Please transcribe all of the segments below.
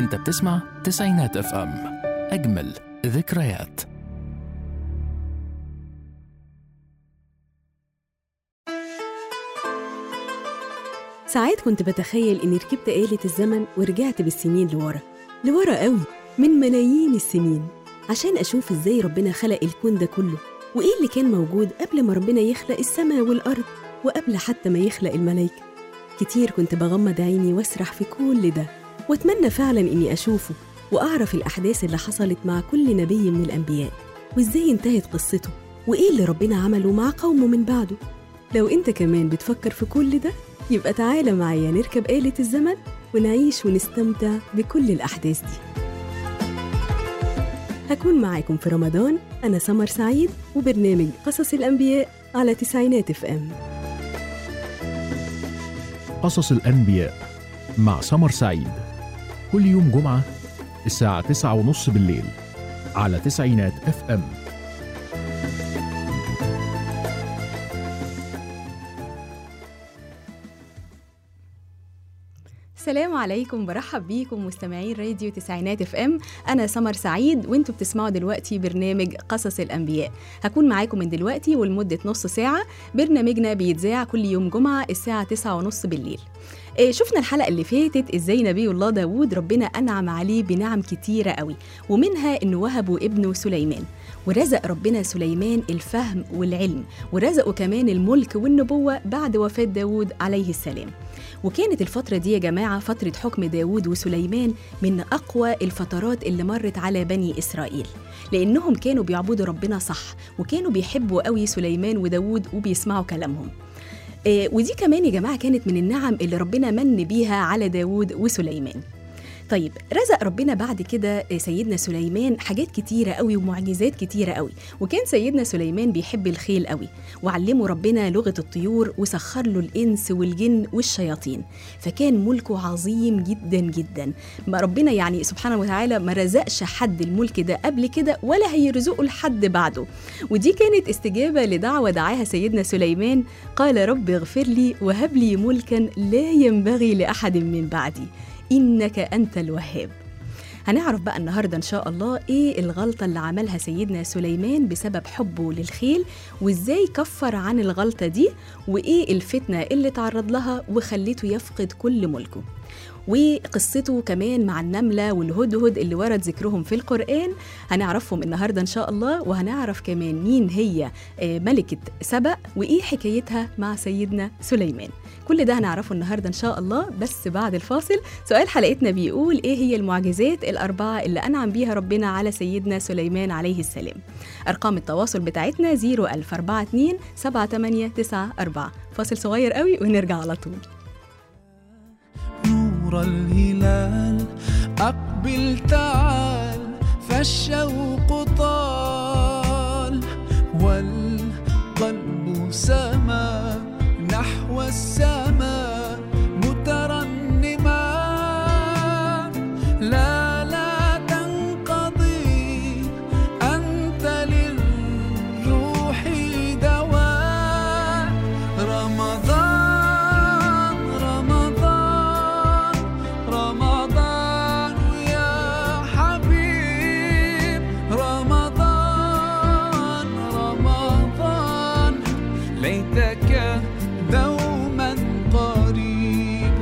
انت بتسمع تسعينات اف ام اجمل ذكريات ساعات كنت بتخيل إني ركبت آلة الزمن ورجعت بالسنين لورا لورا قوي من ملايين السنين عشان أشوف إزاي ربنا خلق الكون ده كله وإيه اللي كان موجود قبل ما ربنا يخلق السماء والأرض وقبل حتى ما يخلق الملايكة كتير كنت بغمض عيني واسرح في كل ده واتمنى فعلا إني أشوفه وأعرف الأحداث اللي حصلت مع كل نبي من الأنبياء وإزاي انتهت قصته وإيه اللي ربنا عمله مع قومه من بعده لو أنت كمان بتفكر في كل ده يبقى تعالى معايا نركب آلة الزمن ونعيش ونستمتع بكل الأحداث دي هكون معاكم في رمضان أنا سمر سعيد وبرنامج قصص الأنبياء على تسعينات اف ام قصص الأنبياء مع سمر سعيد كل يوم جمعة الساعة تسعة ونص بالليل على تسعينات اف ام السلام عليكم برحب بيكم مستمعين راديو تسعينات اف ام انا سمر سعيد وانتوا بتسمعوا دلوقتي برنامج قصص الانبياء هكون معاكم من دلوقتي ولمده نص ساعه برنامجنا بيتذاع كل يوم جمعه الساعه تسعة ونص بالليل إيه، شفنا الحلقة اللي فاتت ازاي نبي الله داوود ربنا أنعم عليه بنعم كتيرة قوي ومنها إنه وهبه ابنه سليمان ورزق ربنا سليمان الفهم والعلم ورزقه كمان الملك والنبوة بعد وفاة داوود عليه السلام وكانت الفترة دي يا جماعة فترة حكم داوود وسليمان من أقوى الفترات اللي مرت على بني إسرائيل لأنهم كانوا بيعبدوا ربنا صح وكانوا بيحبوا قوي سليمان وداوود وبيسمعوا كلامهم آه، ودي كمان يا جماعة كانت من النعم اللي ربنا من بيها على داوود وسليمان طيب رزق ربنا بعد كده آه، سيدنا سليمان حاجات كتيرة قوي ومعجزات كتيرة قوي وكان سيدنا سليمان بيحب الخيل قوي وعلمه ربنا لغة الطيور وسخر له الإنس والجن والشياطين فكان ملكه عظيم جدا جدا ما ربنا يعني سبحانه وتعالى ما رزقش حد الملك ده قبل كده ولا هيرزقه لحد بعده ودي كانت استجابة لدعوة دعاها سيدنا سليمان قال رب اغفر لي وهب لي ملكا لا ينبغي لأحد من بعدي إنك أنت الوهاب هنعرف بقى النهارده ان شاء الله ايه الغلطه اللي عملها سيدنا سليمان بسبب حبه للخيل وازاي كفر عن الغلطه دي وايه الفتنه اللي تعرض لها وخلته يفقد كل ملكه وقصته كمان مع النملة والهدهد اللي ورد ذكرهم في القرآن هنعرفهم النهاردة إن شاء الله وهنعرف كمان مين هي آه، ملكة سبأ وإيه حكايتها مع سيدنا سليمان كل ده هنعرفه النهاردة إن شاء الله بس بعد الفاصل سؤال حلقتنا بيقول إيه هي المعجزات الأربعة اللي أنعم بيها ربنا على سيدنا سليمان عليه السلام أرقام التواصل بتاعتنا 01042 7894 فاصل صغير قوي ونرجع على طول نور الهلال أقبل تعال فالشوق طال والقلب سما نحو السماء مترنما لا لا تنقضي أنت للروح دواء رمضان رمضان رمضان يا حبيب رمضان رمضان ليتك دوما قريب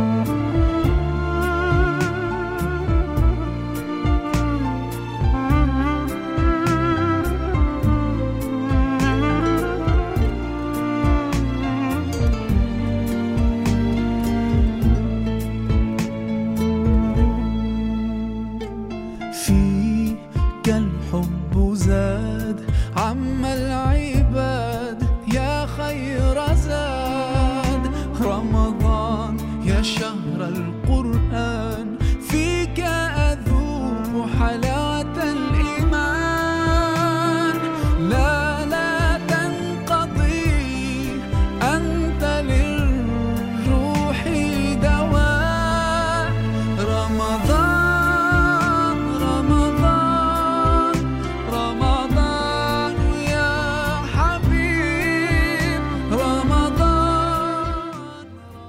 فيك الحب زاد عم العباد يا خير زاد رمضان يا شهر القرآن فيك أذوق حلاوة الإيمان لا لا تنقضي أنت للروح دواء رمضان رمضان رمضان يا حبيب رمضان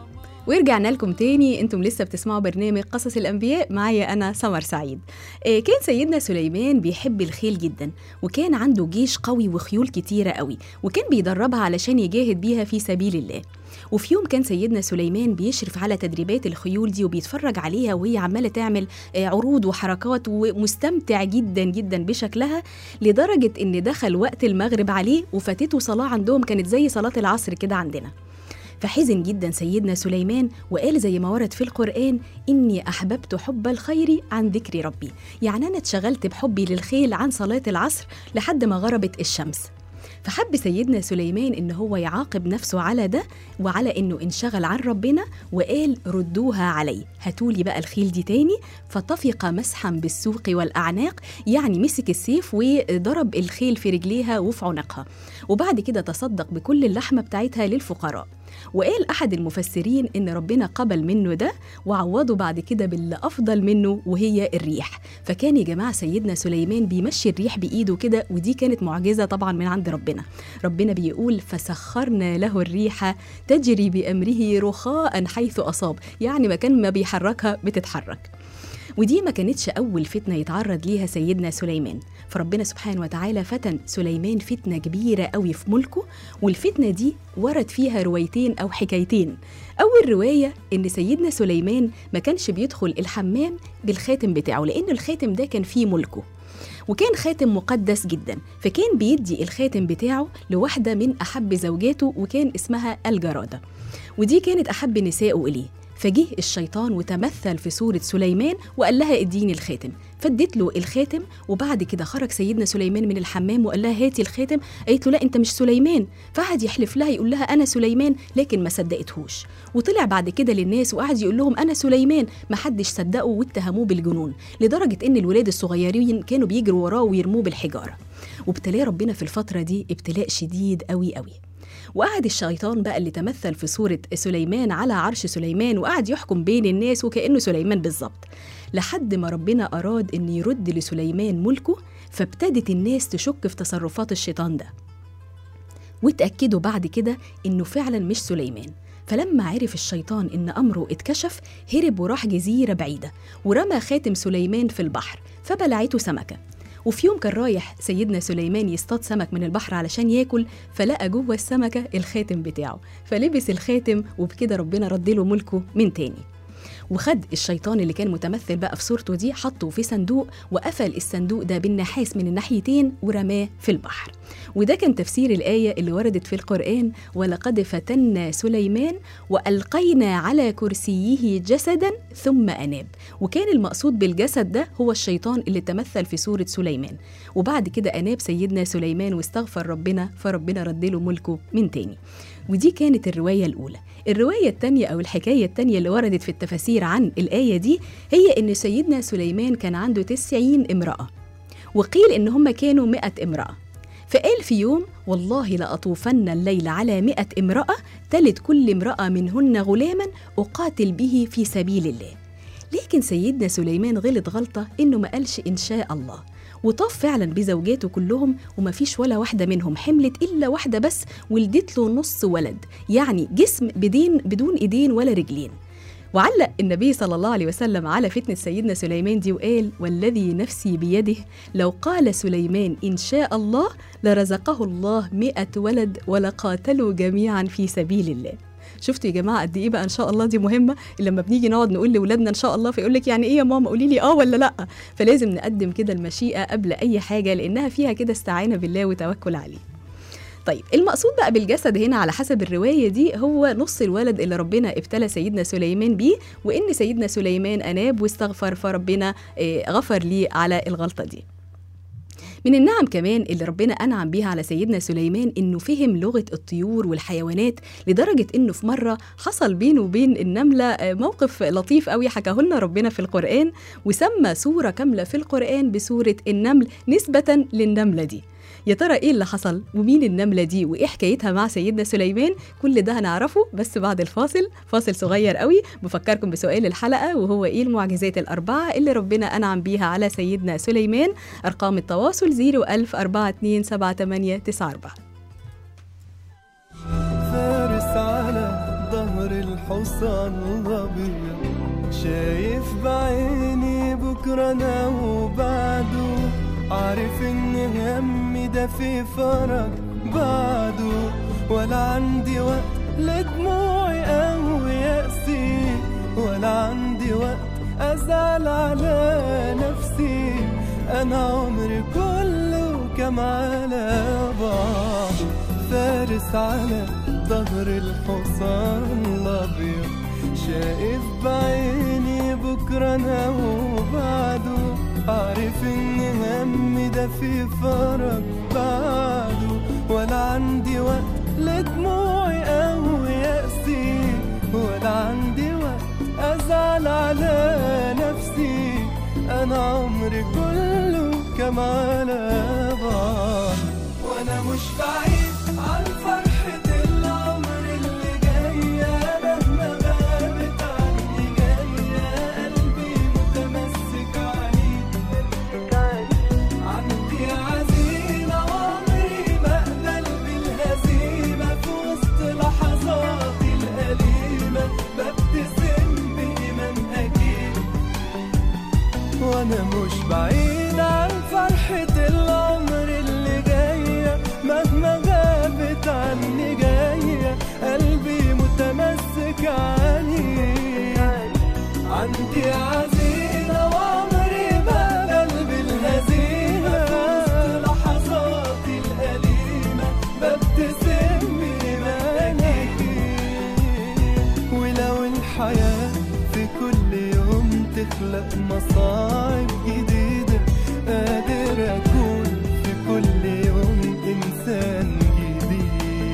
ورجعنا لكم تاني انتم لسه بتسمعوا برنامج قصص الانبياء معايا انا سمر سعيد آه، كان سيدنا سليمان بيحب الخيل جدا وكان عنده جيش قوي وخيول كتيره قوي وكان بيدربها علشان يجاهد بيها في سبيل الله وفي يوم كان سيدنا سليمان بيشرف على تدريبات الخيول دي وبيتفرج عليها وهي عماله تعمل آه، عروض وحركات ومستمتع جدا جدا بشكلها لدرجه ان دخل وقت المغرب عليه وفاتته صلاه عندهم كانت زي صلاه العصر كده عندنا فحزن جدا سيدنا سليمان وقال زي ما ورد في القرآن إني أحببت حب الخير عن ذكر ربي يعني أنا اتشغلت بحبي للخيل عن صلاة العصر لحد ما غربت الشمس فحب سيدنا سليمان إن هو يعاقب نفسه على ده وعلى إنه انشغل عن ربنا وقال ردوها علي هاتولي بقى الخيل دي تاني فطفق مسحا بالسوق والأعناق يعني مسك السيف وضرب الخيل في رجليها وفي عنقها وبعد كده تصدق بكل اللحمة بتاعتها للفقراء وقال أحد المفسرين إن ربنا قبل منه ده وعوضه بعد كده باللي أفضل منه وهي الريح فكان يا جماعة سيدنا سليمان بيمشي الريح بإيده كده ودي كانت معجزة طبعا من عند ربنا ربنا بيقول فسخرنا له الريح تجري بأمره رخاء حيث أصاب يعني مكان ما بيحركها بتتحرك ودي ما كانتش أول فتنة يتعرض ليها سيدنا سليمان فربنا سبحانه وتعالى فتن سليمان فتنة كبيرة قوي في ملكه والفتنة دي ورد فيها روايتين أو حكايتين أول رواية إن سيدنا سليمان ما كانش بيدخل الحمام بالخاتم بتاعه لأن الخاتم ده كان فيه ملكه وكان خاتم مقدس جدا فكان بيدي الخاتم بتاعه لواحدة من أحب زوجاته وكان اسمها الجرادة ودي كانت أحب نسائه إليه فجه الشيطان وتمثل في صورة سليمان وقال لها اديني الخاتم فادت له الخاتم وبعد كده خرج سيدنا سليمان من الحمام وقال لها هاتي الخاتم قالت له لا انت مش سليمان فقعد يحلف لها يقول لها انا سليمان لكن ما صدقتهوش وطلع بعد كده للناس وقعد يقول لهم انا سليمان ما حدش صدقه واتهموه بالجنون لدرجه ان الولاد الصغيرين كانوا بيجروا وراه ويرموه بالحجاره وابتلاه ربنا في الفتره دي ابتلاء شديد قوي قوي وقعد الشيطان بقى اللي تمثل في صورة سليمان على عرش سليمان وقعد يحكم بين الناس وكأنه سليمان بالظبط لحد ما ربنا أراد أن يرد لسليمان ملكه فابتدت الناس تشك في تصرفات الشيطان ده واتأكدوا بعد كده إنه فعلا مش سليمان فلما عرف الشيطان إن أمره اتكشف هرب وراح جزيرة بعيدة ورمى خاتم سليمان في البحر فبلعته سمكة وفي يوم كان رايح سيدنا سليمان يصطاد سمك من البحر علشان ياكل فلقى جوه السمكة الخاتم بتاعه فلبس الخاتم وبكده ربنا ردله ملكه من تاني وخد الشيطان اللي كان متمثل بقى في صورته دي حطه في صندوق وقفل الصندوق ده بالنحاس من الناحيتين ورماه في البحر وده كان تفسير الآية اللي وردت في القرآن ولقد فتنا سليمان وألقينا على كرسيه جسدا ثم أناب وكان المقصود بالجسد ده هو الشيطان اللي تمثل في صورة سليمان وبعد كده أناب سيدنا سليمان واستغفر ربنا فربنا ردله ملكه من تاني ودي كانت الرواية الأولى الرواية التانية أو الحكاية التانية اللي وردت في التفاسير عن الآية دي هي إن سيدنا سليمان كان عنده تسعين امرأة وقيل إن هم كانوا مئة امرأة فقال في يوم والله لأطوفن الليل على مئة امرأة تلد كل امرأة منهن غلاما أقاتل به في سبيل الله لكن سيدنا سليمان غلط غلطة إنه ما قالش إن شاء الله وطاف فعلا بزوجاته كلهم وما فيش ولا واحدة منهم حملت إلا واحدة بس ولدت له نص ولد يعني جسم بدين بدون إيدين ولا رجلين وعلق النبي صلى الله عليه وسلم على فتنة سيدنا سليمان دي وقال والذي نفسي بيده لو قال سليمان إن شاء الله لرزقه الله مئة ولد ولقاتلوا جميعا في سبيل الله شفتوا يا جماعه قد ايه بقى ان شاء الله دي مهمه لما بنيجي نقعد نقول لاولادنا ان شاء الله فيقول لك يعني ايه يا ماما قولي لي اه ولا لا فلازم نقدم كده المشيئه قبل اي حاجه لانها فيها كده استعانه بالله وتوكل عليه طيب المقصود بقى بالجسد هنا على حسب الرواية دي هو نص الولد اللي ربنا ابتلى سيدنا سليمان بيه وإن سيدنا سليمان أناب واستغفر فربنا آه، غفر ليه على الغلطة دي من النعم كمان اللي ربنا أنعم بيها على سيدنا سليمان إنه فهم لغة الطيور والحيوانات لدرجة إنه في مرة حصل بينه وبين النملة آه، موقف لطيف قوي حكاه لنا ربنا في القرآن وسمى سورة كاملة في القرآن بسورة النمل نسبة للنملة دي يا ترى ايه اللي حصل ومين النمله دي وايه حكايتها مع سيدنا سليمان كل ده هنعرفه بس بعد الفاصل فاصل صغير قوي بفكركم بسؤال الحلقه وهو ايه المعجزات الاربعه اللي ربنا انعم بيها على سيدنا سليمان ارقام التواصل 01000 427894 فارس على ظهر الحب الحصان الأبيض شايف بعيني بكرة أنا وبعده عارف إن همي ده في فرج بعده ولا عندي وقت لدموعي أو يأسي ولا عندي وقت أزعل على نفسي أنا عمري كله كم على بعضه فارس على ظهر الحصان الأبيض شايف بعيني بكرة أنا وبعده عارف إن همي ده في فرج بعده ولا عندي وقت لدموعي أو يأسي ولا عندي وقت أزعل على نفسي أنا عمري كله كم على بعض وأنا مش بعيد عن فرحة العمر اللي جاية مهما غابت عني جاية قلبي متمسك عليك عندي عزيمة وعمري ما أقبل بالهزيمة في وسط لحظاتي الأليمة ببتسم بإيمان أكيد وأنا مش بعيد عن فرحة العمر اللي جاية مهما غابت عني جاية قلبي متمسك عليك عندي عزيمة وعمري ما أقبل بالهزيمة في وسط لحظاتي الأليمة ببتسم بإيمانك ولو الحياة في كل يوم تخلق مصاعب جديدة قادر أكون في كل يوم إنسان جديد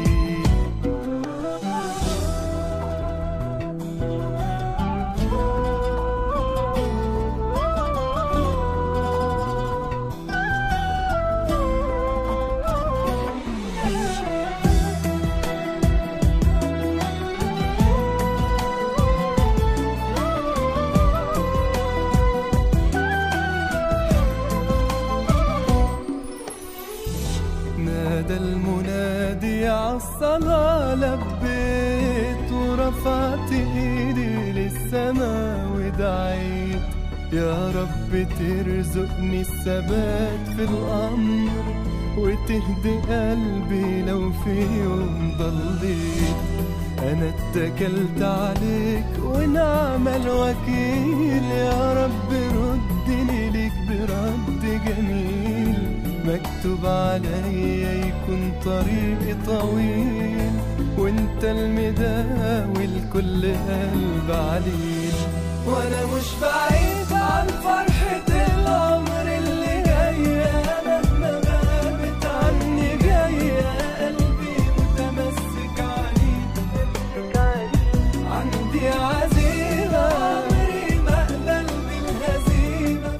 نادى المنادي عالصلاة لبيت ورفعت ايدي للسما ودعيت يا رب ترزقني الثبات في الأمر وتهدي قلبي لو في يوم ضليت أنا اتكلت عليك ونعم الوكيل يا رب ردني ليك برد جميل مكتوب عليا يكون طريقي طويل وانت المداوي لكل قلب عليل وانا مش بعيد عن فرحة العمر اللي جاية مهما غابت عني جاية قلبي متمسك عليك عندي عزيمة عمري ما أقبل بالهزيمة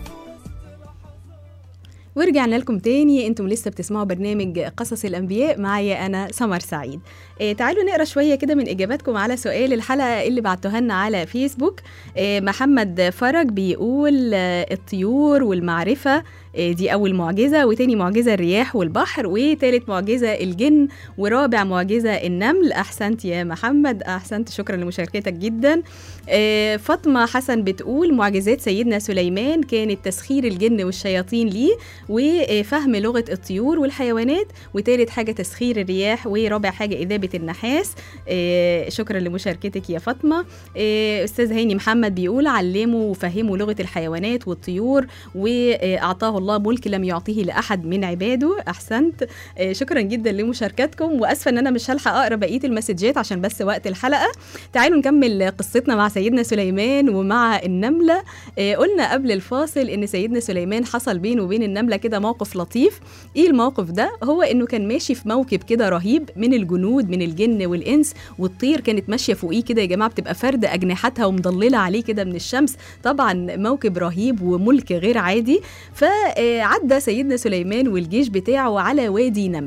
ورجعنا لكم تاني انتم لسه بتسمعوا برنامج قصص الانبياء معايا انا سمر سعيد آه تعالوا نقرا شويه كده من اجاباتكم على سؤال الحلقه اللي بعتوها لنا على فيسبوك آه محمد فرج بيقول آه الطيور والمعرفه آه دي اول معجزه وتاني معجزه الرياح والبحر وتالت معجزه الجن ورابع معجزه النمل احسنت يا محمد احسنت شكرا لمشاركتك جدا آه فاطمه حسن بتقول معجزات سيدنا سليمان كانت تسخير الجن والشياطين ليه وفهم لغه الطيور والحيوانات وتالت حاجه تسخير الرياح ورابع حاجه اذابه النحاس آه شكرا لمشاركتك يا فاطمه آه استاذ هاني محمد بيقول علموا وفهموا لغه الحيوانات والطيور واعطاه الله ملك لم يعطيه لاحد من عباده احسنت آه شكرا جدا لمشاركتكم واسفه ان انا مش هلحق اقرا بقيه المسجات عشان بس وقت الحلقه تعالوا نكمل قصتنا مع سيدنا سليمان ومع النمله آه قلنا قبل الفاصل ان سيدنا سليمان حصل بينه وبين النمله كده موقف لطيف ايه الموقف ده هو انه كان ماشي في موكب كده رهيب من الجنود من الجن والانس والطير كانت ماشيه فوقيه كده يا جماعه بتبقى فرده اجنحتها ومضلله عليه كده من الشمس طبعا موكب رهيب وملك غير عادي فعدى سيدنا سليمان والجيش بتاعه على وادي نمل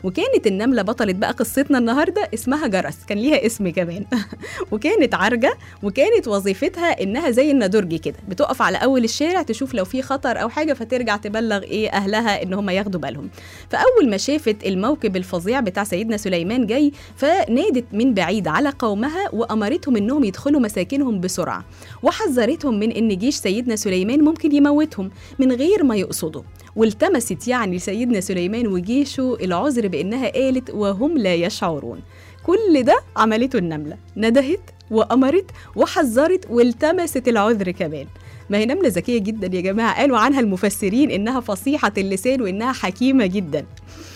وكانت النملة بطلة بقى قصتنا النهاردة اسمها جرس كان ليها اسم كمان وكانت عرجة وكانت وظيفتها إنها زي النادرجي كده بتقف على أول الشارع تشوف لو في خطر أو حاجة فترجع تبلغ إيه أهلها إن هم ياخدوا بالهم فأول ما شافت الموكب الفظيع بتاع سيدنا سليمان جاي فنادت من بعيد على قومها وأمرتهم إنهم يدخلوا مساكنهم بسرعة وحذرتهم من إن جيش سيدنا سليمان ممكن يموتهم من غير ما يقصدوا والتمست يعني سيدنا سليمان وجيشه العذر بأنها قالت وهم لا يشعرون كل ده عملته النملة ندهت وأمرت وحذرت والتمست العذر كمان ما هي نملة ذكية جدا يا جماعة قالوا عنها المفسرين إنها فصيحة اللسان وإنها حكيمة جدا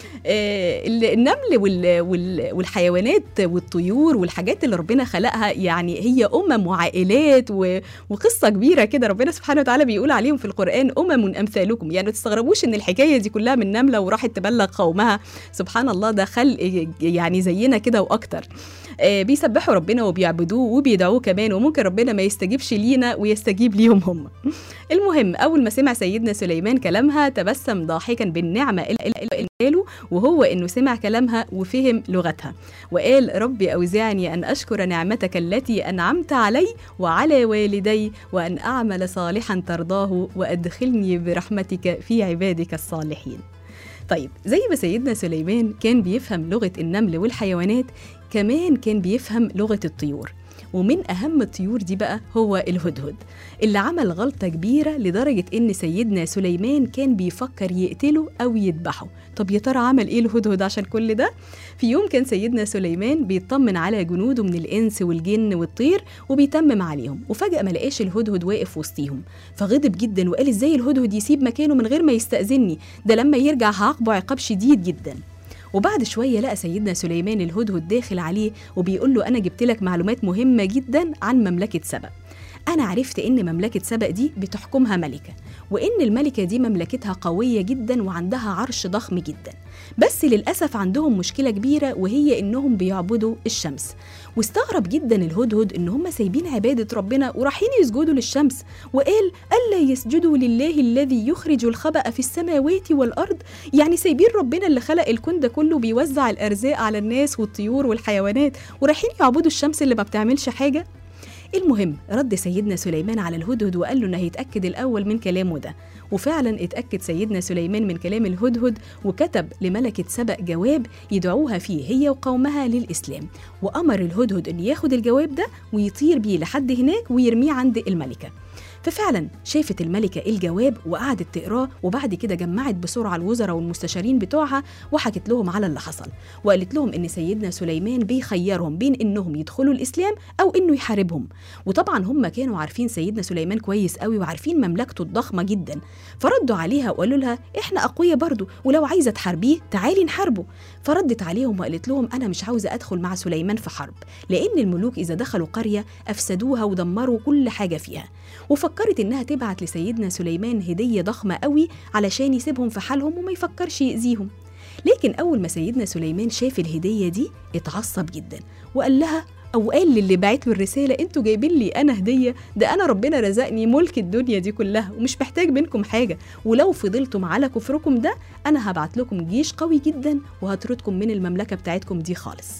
آه، النمل وال- وال- والحيوانات والطيور والحاجات اللي ربنا خلقها يعني هي أمم وعائلات و- وقصة كبيرة كده ربنا سبحانه وتعالى بيقول عليهم في القرآن أمم أمثالكم يعني ما تستغربوش إن الحكاية دي كلها من نملة وراحت تبلغ قومها سبحان الله ده خلق يعني زينا كده وأكتر آه، بيسبحوا ربنا وبيعبدوه وبيدعوه كمان وممكن ربنا ما يستجيبش لينا ويستجيب ليهم هم المهم أول ما سمع سيدنا سليمان كلامها تبسم ضاحكا بالنعمة اللي اللي قاله وهو إنه سمع كلامها وفهم لغتها وقال ربي أوزعني أن أشكر نعمتك التي أنعمت علي وعلى والدي وأن أعمل صالحا ترضاه وأدخلني برحمتك في عبادك الصالحين طيب زي ما سيدنا سليمان كان بيفهم لغة النمل والحيوانات كمان كان بيفهم لغة الطيور ومن أهم الطيور دي بقى هو الهدهد اللي عمل غلطة كبيرة لدرجة إن سيدنا سليمان كان بيفكر يقتله أو يذبحه طب يا ترى عمل إيه الهدهد عشان كل ده؟ في يوم كان سيدنا سليمان بيطمن على جنوده من الإنس والجن والطير وبيتمم عليهم وفجأة ما لقاش الهدهد واقف وسطيهم فغضب جدا وقال إزاي الهدهد يسيب مكانه من غير ما يستأذني ده لما يرجع هعاقبه عقاب شديد جدا وبعد شوية لقى سيدنا سليمان الهدهد داخل عليه وبيقول له أنا جبت لك معلومات مهمة جدا عن مملكة سبأ أنا عرفت إن مملكة سبأ دي بتحكمها ملكة وإن الملكة دي مملكتها قوية جدا وعندها عرش ضخم جدا بس للأسف عندهم مشكلة كبيرة وهي إنهم بيعبدوا الشمس واستغرب جدا الهدهد إن هم سايبين عبادة ربنا ورايحين يسجدوا للشمس وقال ألا يسجدوا لله الذي يخرج الخبأ في السماوات والأرض يعني سايبين ربنا اللي خلق الكون ده كله بيوزع الأرزاق على الناس والطيور والحيوانات ورايحين يعبدوا الشمس اللي ما بتعملش حاجة المهم رد سيدنا سليمان على الهدهد وقال له انه هيتاكد الاول من كلامه ده وفعلا اتاكد سيدنا سليمان من كلام الهدهد وكتب لملكه سبأ جواب يدعوها فيه هي وقومها للاسلام وامر الهدهد ان ياخد الجواب ده ويطير بيه لحد هناك ويرميه عند الملكه ففعلا شافت الملكة الجواب وقعدت تقراه وبعد كده جمعت بسرعة الوزراء والمستشارين بتوعها وحكت لهم على اللي حصل وقالت لهم إن سيدنا سليمان بيخيرهم بين إنهم يدخلوا الإسلام أو إنه يحاربهم وطبعا هم كانوا عارفين سيدنا سليمان كويس قوي وعارفين مملكته الضخمة جدا فردوا عليها وقالوا لها إحنا أقوياء برضو ولو عايزة تحاربيه تعالي نحاربه فردت عليهم وقالت لهم أنا مش عاوزة أدخل مع سليمان في حرب لأن الملوك إذا دخلوا قرية أفسدوها ودمروا كل حاجة فيها وفكرت إنها تبعت لسيدنا سليمان هدية ضخمة قوي علشان يسيبهم في حالهم وما يفكرش يأذيهم لكن أول ما سيدنا سليمان شاف الهدية دي اتعصب جدا وقال لها أو قال للي بعت له الرسالة انتوا جايبين لي أنا هدية ده أنا ربنا رزقني ملك الدنيا دي كلها ومش محتاج منكم حاجة ولو فضلتم على كفركم ده أنا هبعت لكم جيش قوي جدا وهطردكم من المملكة بتاعتكم دي خالص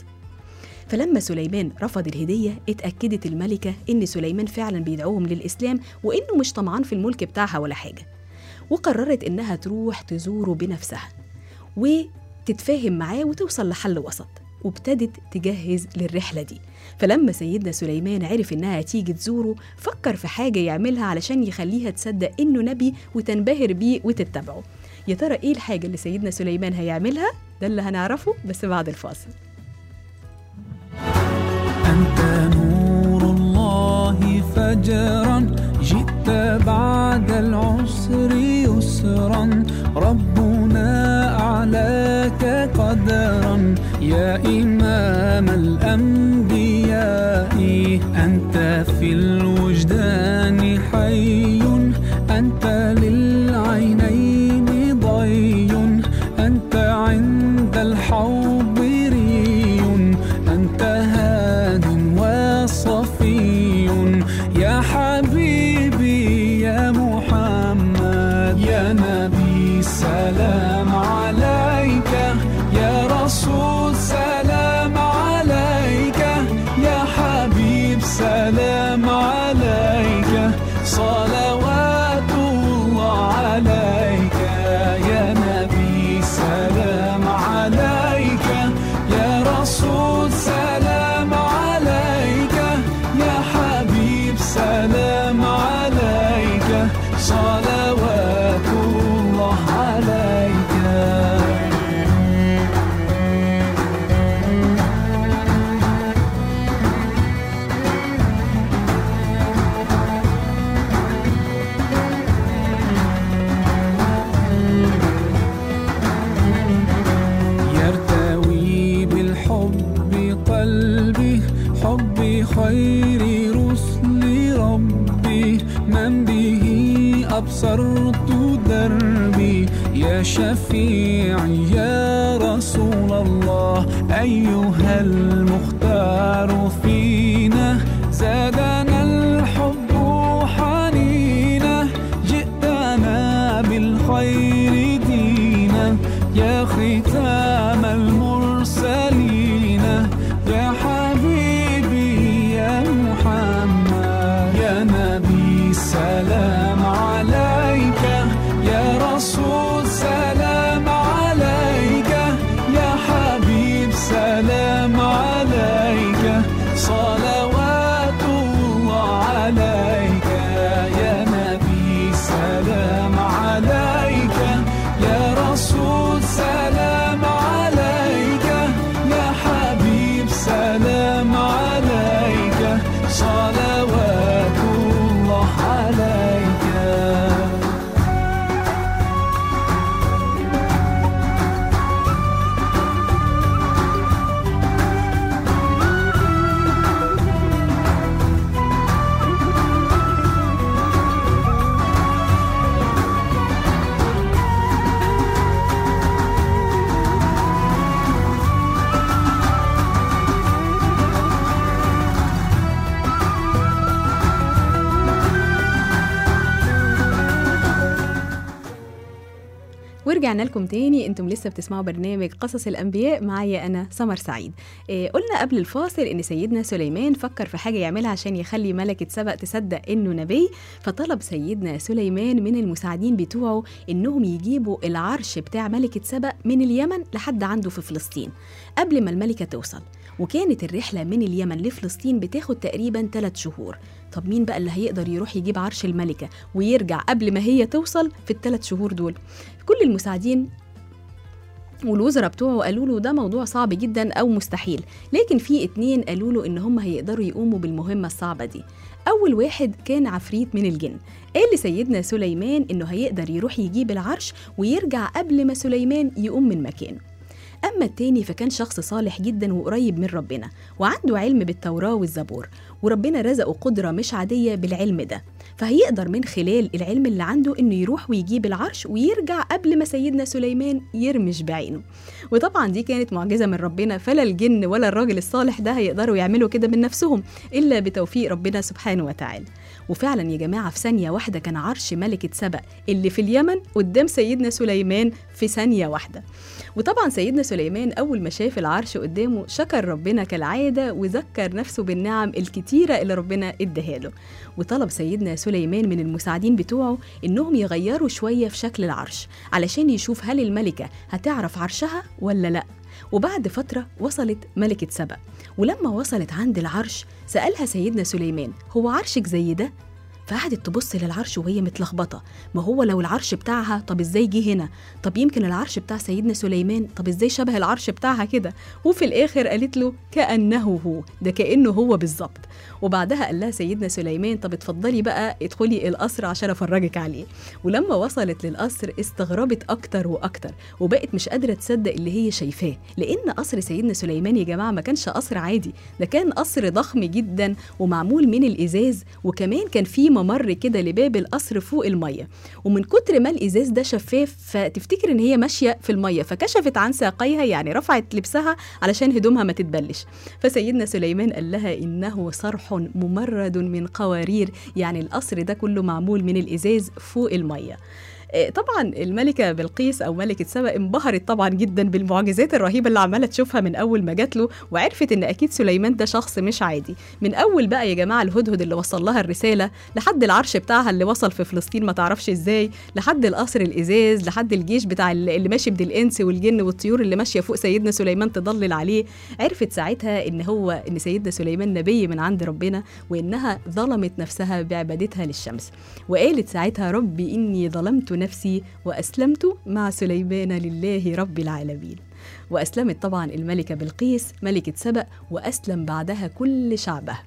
فلما سليمان رفض الهدية اتأكدت الملكة إن سليمان فعلا بيدعوهم للإسلام وإنه مش طمعان في الملك بتاعها ولا حاجة وقررت إنها تروح تزوره بنفسها وتتفاهم معاه وتوصل لحل وسط وابتدت تجهز للرحلة دي فلما سيدنا سليمان عرف إنها تيجي تزوره فكر في حاجة يعملها علشان يخليها تصدق إنه نبي وتنبهر بيه وتتبعه يا ترى إيه الحاجة اللي سيدنا سليمان هيعملها؟ ده اللي هنعرفه بس بعد الفاصل أنت نور الله فجرا جئت بعد العسر يسرا ربنا أعلاك قدرا يا إمام الأنبياء أنت في الوجدان حي أنت للعينين ضي أنت عند الحوض ري أنت هاد وصفي يا حبيبي يا محمد يا نبي سلام عليك يا صلوات الله عليك يا نبي سلام عليك يا رسول سلام عليك يا حبيب سلام عليك صلوات الله عليك يرتوي بالحب قلبي حب خير رسل ربي من به أبصرت دربي يا شفيعي يا رسول الله أيها المختار فينا زادنا الحب حنينا جئتنا بالخير دينا يا ختام المرسلين يا حبيبي يا محمد يا نبي سلام عليك يا رسول سلام عليك يا حبيب سلام عليك صلوات الله عليك يا نبي سلام عليك يا رسول سلام عليك يا حبيب سلام عليك صلوات الله عليك ورجعنا لكم تاني انتم لسه بتسمعوا برنامج قصص الانبياء معايا انا سمر سعيد إيه قلنا قبل الفاصل ان سيدنا سليمان فكر في حاجه يعملها عشان يخلي ملكه سبأ تصدق انه نبي فطلب سيدنا سليمان من المساعدين بتوعه انهم يجيبوا العرش بتاع ملكه سبأ من اليمن لحد عنده في فلسطين قبل ما الملكه توصل وكانت الرحله من اليمن لفلسطين بتاخد تقريبا 3 شهور طب مين بقى اللي هيقدر يروح يجيب عرش الملكه ويرجع قبل ما هي توصل في الثلاث شهور دول كل المساعدين والوزراء بتوعه قالوا له ده موضوع صعب جدا او مستحيل لكن في اتنين قالوا له ان هم هيقدروا يقوموا بالمهمه الصعبه دي اول واحد كان عفريت من الجن قال لسيدنا سليمان انه هيقدر يروح يجيب العرش ويرجع قبل ما سليمان يقوم من مكانه أما التاني فكان شخص صالح جدا وقريب من ربنا وعنده علم بالتوراة والزبور وربنا رزقه قدرة مش عادية بالعلم ده فهيقدر من خلال العلم اللي عنده إنه يروح ويجيب العرش ويرجع قبل ما سيدنا سليمان يرمش بعينه وطبعا دي كانت معجزة من ربنا فلا الجن ولا الراجل الصالح ده هيقدروا يعملوا كده من نفسهم إلا بتوفيق ربنا سبحانه وتعالى وفعلا يا جماعة في ثانية واحدة كان عرش ملكة سبأ اللي في اليمن قدام سيدنا سليمان في ثانية واحدة وطبعا سيدنا سليمان أول ما شاف العرش قدامه شكر ربنا كالعادة وذكر نفسه بالنعم الكتيرة اللي ربنا اداها له وطلب سيدنا سليمان من المساعدين بتوعه إنهم يغيروا شوية في شكل العرش علشان يشوف هل الملكة هتعرف عرشها ولا لأ وبعد فترة وصلت ملكة سبأ ولما وصلت عند العرش سألها سيدنا سليمان هو عرشك زي ده؟ فقعدت تبص للعرش وهي متلخبطة ما هو لو العرش بتاعها طب ازاي جه هنا طب يمكن العرش بتاع سيدنا سليمان طب ازاي شبه العرش بتاعها كده وفي الآخر قالت له كأنه هو ده كأنه هو بالظبط وبعدها قال لها سيدنا سليمان طب اتفضلي بقى ادخلي القصر عشان افرجك عليه ولما وصلت للقصر استغربت اكتر واكتر وبقت مش قادره تصدق اللي هي شايفاه لان قصر سيدنا سليمان يا جماعه ما كانش قصر عادي ده كان قصر ضخم جدا ومعمول من الازاز وكمان كان فيه ممر كده لباب القصر فوق الميه ومن كتر ما الازاز ده شفاف فتفتكر ان هي ماشيه في الميه فكشفت عن ساقيها يعني رفعت لبسها علشان هدومها ما تتبلش فسيدنا سليمان قال لها انه صرح ممرد من قوارير يعني القصر ده كله معمول من الازاز فوق الميه آه، طبعا الملكه بلقيس او ملكه سبا انبهرت طبعا جدا بالمعجزات الرهيبه اللي عماله تشوفها من اول ما جات له وعرفت ان اكيد سليمان ده شخص مش عادي من اول بقى يا جماعه الهدهد اللي وصل لها الرساله لحد العرش بتاعها اللي وصل في فلسطين ما تعرفش ازاي لحد القصر الازاز لحد الجيش بتاع اللي اللي ماشي بدي الانس والجن والطيور اللي ماشيه فوق سيدنا سليمان تضلل عليه عرفت ساعتها ان هو ان سيدنا سليمان نبي من عند ربنا وانها ظلمت نفسها بعبادتها للشمس وقالت ساعتها ربي اني ظلمت نفسي واسلمت مع سليمان لله رب العالمين واسلمت طبعا الملكه بلقيس ملكه سبأ واسلم بعدها كل شعبها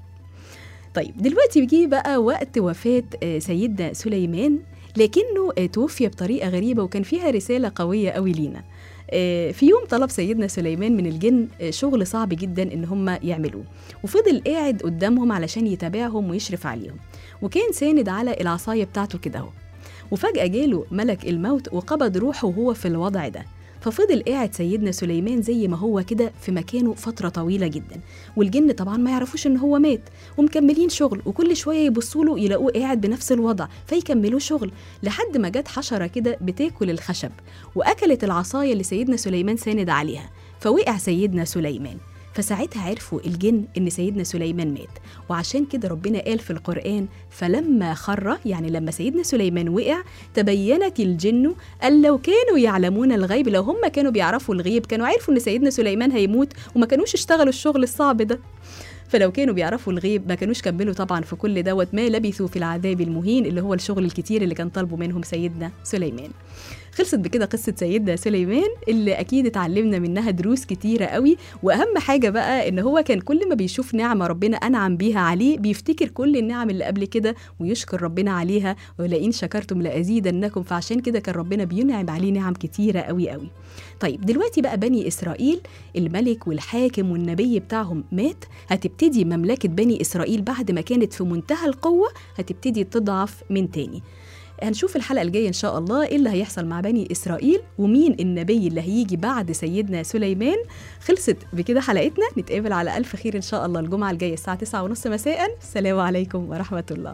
طيب دلوقتي بيجي بقى وقت وفاه آه، سيدنا سليمان لكنه آه، توفي بطريقه غريبه وكان فيها رساله قويه قوي لينا آه، في يوم طلب سيدنا سليمان من الجن آه، شغل صعب جدا ان هم يعملوه وفضل قاعد قدامهم علشان يتابعهم ويشرف عليهم وكان ساند على العصايه بتاعته كده اهو وفجأة جاله ملك الموت وقبض روحه وهو في الوضع ده ففضل قاعد سيدنا سليمان زي ما هو كده في مكانه فترة طويلة جدا والجن طبعا ما يعرفوش ان هو مات ومكملين شغل وكل شوية يبصوا له يلاقوه قاعد بنفس الوضع فيكملوا شغل لحد ما جت حشرة كده بتاكل الخشب وأكلت العصاية اللي سيدنا سليمان ساند عليها فوقع سيدنا سليمان فساعتها عرفوا الجن ان سيدنا سليمان مات وعشان كده ربنا قال في القرآن فلما خر يعني لما سيدنا سليمان وقع تبينت الجن أن لو كانوا يعلمون الغيب لو هم كانوا بيعرفوا الغيب كانوا عرفوا ان سيدنا سليمان هيموت وما كانوش اشتغلوا الشغل الصعب ده فلو كانوا بيعرفوا الغيب ما كانوش كملوا طبعا في كل دوت ما لبثوا في العذاب المهين اللي هو الشغل الكتير اللي كان طالبه منهم سيدنا سليمان خلصت بكده قصة سيدنا سليمان اللي أكيد اتعلمنا منها دروس كتيرة قوي وأهم حاجة بقى إن هو كان كل ما بيشوف نعمة ربنا أنعم بيها عليه بيفتكر كل النعم اللي قبل كده ويشكر ربنا عليها ولئن شكرتم لأزيدنكم فعشان كده كان ربنا بينعم عليه نعم كتيرة قوي قوي طيب دلوقتي بقى بني إسرائيل الملك والحاكم والنبي بتاعهم مات هتبتدي مملكة بني إسرائيل بعد ما كانت في منتهى القوة هتبتدي تضعف من تاني هنشوف الحلقة الجاية إن شاء الله إيه اللي هيحصل مع بني إسرائيل ومين النبي اللي هيجي بعد سيدنا سليمان خلصت بكده حلقتنا نتقابل على ألف خير إن شاء الله الجمعة الجاية الساعة 9 ونص مساء السلام عليكم ورحمة الله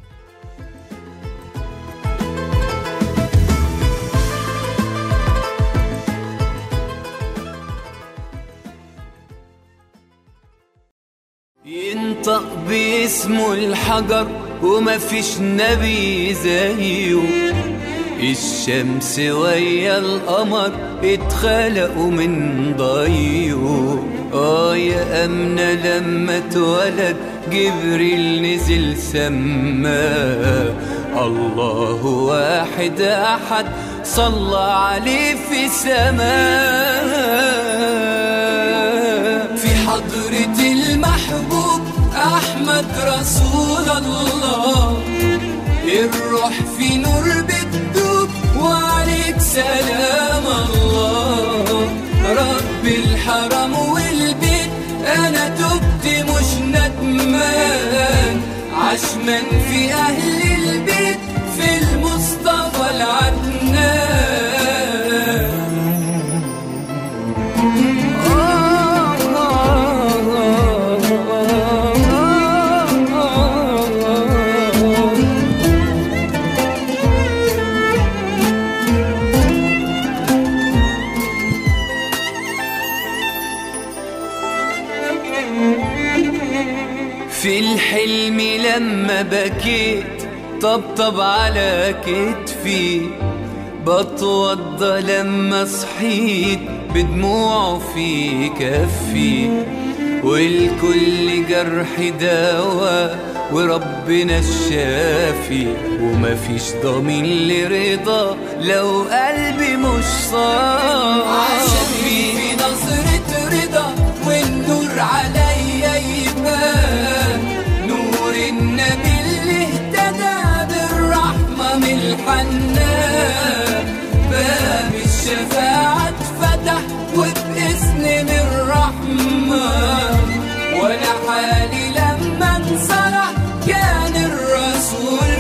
ينطق باسمه الحجر وما فيش نبي زيه الشمس ويا القمر اتخلقوا من ضيه اه يا أمنة لما اتولد جبريل نزل سما الله واحد أحد صلى عليه في سماء في حضرة المحبوب أحمد رسول الله الروح في نور بتدوب وعليك سلام الله رب الحرم والبيت أنا تبت مش ندمان عشمان في أهل البيت في المصطفى العدنان في الحلم لما بكيت طبطب على كتفي بتوضى لما صحيت بدموعه في كفي والكل جرح دواء وربنا الشافي ومفيش ضمين لرضا لو قلبي مش صافي عشان في نظرة رضا والنور عليا يبان نور النبي اللي اهتدى بالرحمة من الحنان باب الشفاعة اتفتح وبإذن من الرحمن ولا حالي لما انصرح كان الرسول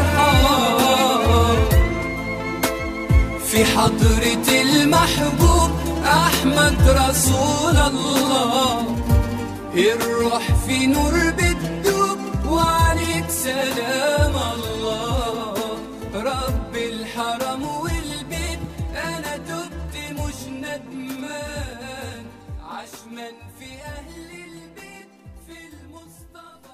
فرحان في حضرة المحبوب أحمد رسول الله الروح في نور بتدوب وعليك سلام الله رب الحرم الحرم والبيت انا تبت مش ندمان عشمان في اهل البيت في المصطفى